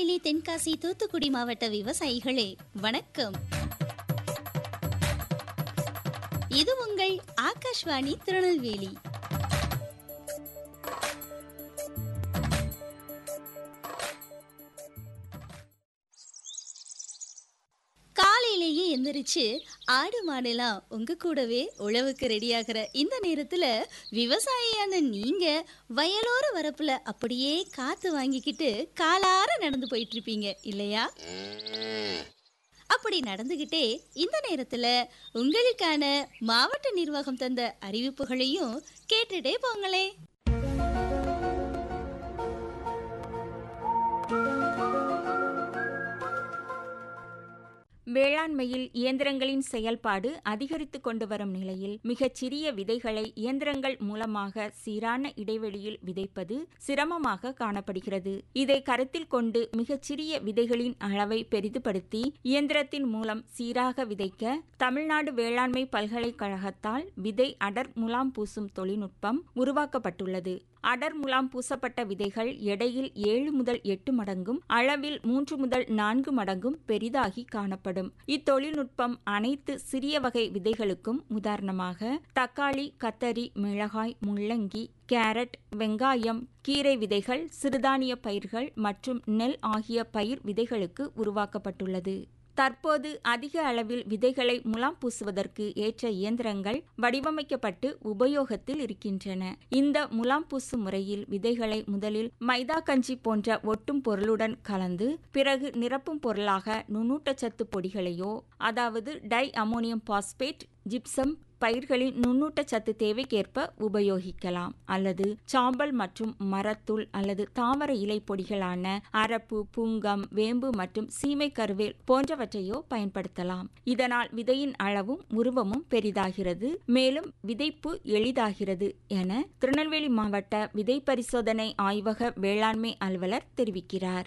திருநெல்வேலி தென்காசி தூத்துக்குடி மாவட்ட விவசாயிகளே வணக்கம் இது உங்கள் ஆகாஷ்வாணி திருநெல்வேலி காலையிலேயே எந்திரிச்சு ஆடு மாடெல்லாம் உங்க கூடவே உழவுக்கு ரெடியாகிற இந்த நேரத்துல விவசாயியான நீங்க வயலோர வரப்புல அப்படியே காத்து வாங்கிக்கிட்டு காலார நடந்து போயிட்டு இருப்பீங்க இல்லையா அப்படி நடந்துகிட்டே இந்த நேரத்துல உங்களுக்கான மாவட்ட நிர்வாகம் தந்த அறிவிப்புகளையும் கேட்டுட்டே போங்களே வேளாண்மையில் இயந்திரங்களின் செயல்பாடு அதிகரித்து கொண்டு வரும் நிலையில் மிகச் சிறிய விதைகளை இயந்திரங்கள் மூலமாக சீரான இடைவெளியில் விதைப்பது சிரமமாக காணப்படுகிறது இதை கருத்தில் கொண்டு மிகச்சிறிய விதைகளின் அளவை பெரிதுபடுத்தி இயந்திரத்தின் மூலம் சீராக விதைக்க தமிழ்நாடு வேளாண்மை பல்கலைக்கழகத்தால் விதை அடர் முலாம் பூசும் தொழில்நுட்பம் உருவாக்கப்பட்டுள்ளது அடர் முலாம் பூசப்பட்ட விதைகள் எடையில் ஏழு முதல் எட்டு மடங்கும் அளவில் மூன்று முதல் நான்கு மடங்கும் பெரிதாகி காணப்படும் இத்தொழில்நுட்பம் அனைத்து சிறிய வகை விதைகளுக்கும் உதாரணமாக தக்காளி கத்தரி மிளகாய் முள்ளங்கி கேரட் வெங்காயம் கீரை விதைகள் சிறுதானிய பயிர்கள் மற்றும் நெல் ஆகிய பயிர் விதைகளுக்கு உருவாக்கப்பட்டுள்ளது தற்போது அதிக அளவில் விதைகளை முலாம் பூசுவதற்கு ஏற்ற இயந்திரங்கள் வடிவமைக்கப்பட்டு உபயோகத்தில் இருக்கின்றன இந்த முலாம் பூசு முறையில் விதைகளை முதலில் மைதா கஞ்சி போன்ற ஒட்டும் பொருளுடன் கலந்து பிறகு நிரப்பும் பொருளாக நுண்ணூட்டச்சத்து பொடிகளையோ அதாவது டை அமோனியம் பாஸ்பேட் ஜிப்சம் பயிர்களின் நுண்ணூட்டச்சத்து தேவைக்கேற்ப உபயோகிக்கலாம் அல்லது சாம்பல் மற்றும் மரத்தூள் அல்லது தாவர இலை பொடிகளான அரப்பு பூங்கம் வேம்பு மற்றும் சீமை கருவேல் போன்றவற்றையோ பயன்படுத்தலாம் இதனால் விதையின் அளவும் உருவமும் பெரிதாகிறது மேலும் விதைப்பு எளிதாகிறது என திருநெல்வேலி மாவட்ட விதை பரிசோதனை ஆய்வக வேளாண்மை அலுவலர் தெரிவிக்கிறார்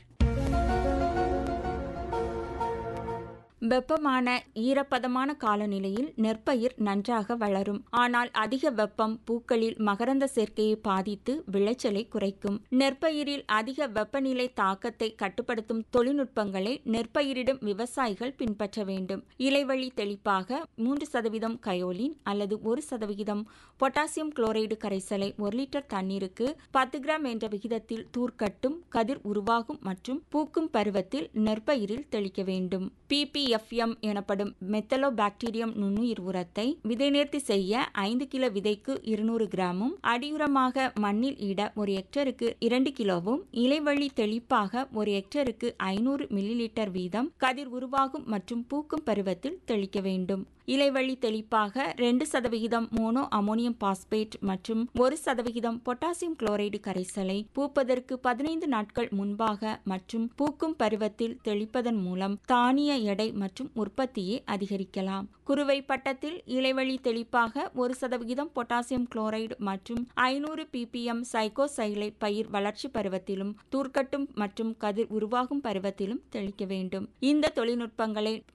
வெப்பமான ஈரப்பதமான காலநிலையில் நெற்பயிர் நன்றாக வளரும் ஆனால் அதிக வெப்பம் பூக்களில் மகரந்த சேர்க்கையை பாதித்து விளைச்சலை குறைக்கும் நெற்பயிரில் அதிக வெப்பநிலை தாக்கத்தை கட்டுப்படுத்தும் தொழில்நுட்பங்களை நெற்பயிரிடும் விவசாயிகள் பின்பற்ற வேண்டும் இலைவழி தெளிப்பாக மூன்று சதவீதம் கயோலின் அல்லது ஒரு சதவிகிதம் பொட்டாசியம் குளோரைடு கரைசலை ஒரு லிட்டர் தண்ணீருக்கு பத்து கிராம் என்ற விகிதத்தில் தூர்க்கட்டும் கதிர் உருவாகும் மற்றும் பூக்கும் பருவத்தில் நெற்பயிரில் தெளிக்க வேண்டும் பிபி எஃப்எம் எனப்படும் மெத்தலோ பாக்டீரியம் நுண்ணுயிர் உரத்தை விதை நேர்த்தி செய்ய ஐந்து கிலோ விதைக்கு இருநூறு கிராமும் அடியுரமாக மண்ணில் இட ஒரு ஹெக்டருக்கு இரண்டு கிலோவும் இலைவழி தெளிப்பாக ஒரு ஹெக்டருக்கு ஐநூறு மில்லி லிட்டர் வீதம் கதிர் உருவாகும் மற்றும் பூக்கும் பருவத்தில் தெளிக்க வேண்டும் இலைவழி தெளிப்பாக ரெண்டு சதவிகிதம் மோனோ அமோனியம் பாஸ்பேட் மற்றும் ஒரு சதவிகிதம் பொட்டாசியம் குளோரைடு கரைசலை பூப்பதற்கு பதினைந்து நாட்கள் முன்பாக மற்றும் பூக்கும் பருவத்தில் தெளிப்பதன் மூலம் தானிய எடை மற்றும் உற்பத்தியை அதிகரிக்கலாம் குறுவை பட்டத்தில் இலைவழி தெளிப்பாக ஒரு சதவிகிதம் பொட்டாசியம் குளோரைடு மற்றும் ஐநூறு பிபிஎம் சைக்கோசைலை பயிர் வளர்ச்சி பருவத்திலும் தூர்க்கட்டும் மற்றும் கதிர் உருவாகும் பருவத்திலும் தெளிக்க வேண்டும் இந்த தொழில்நுட்பங்களை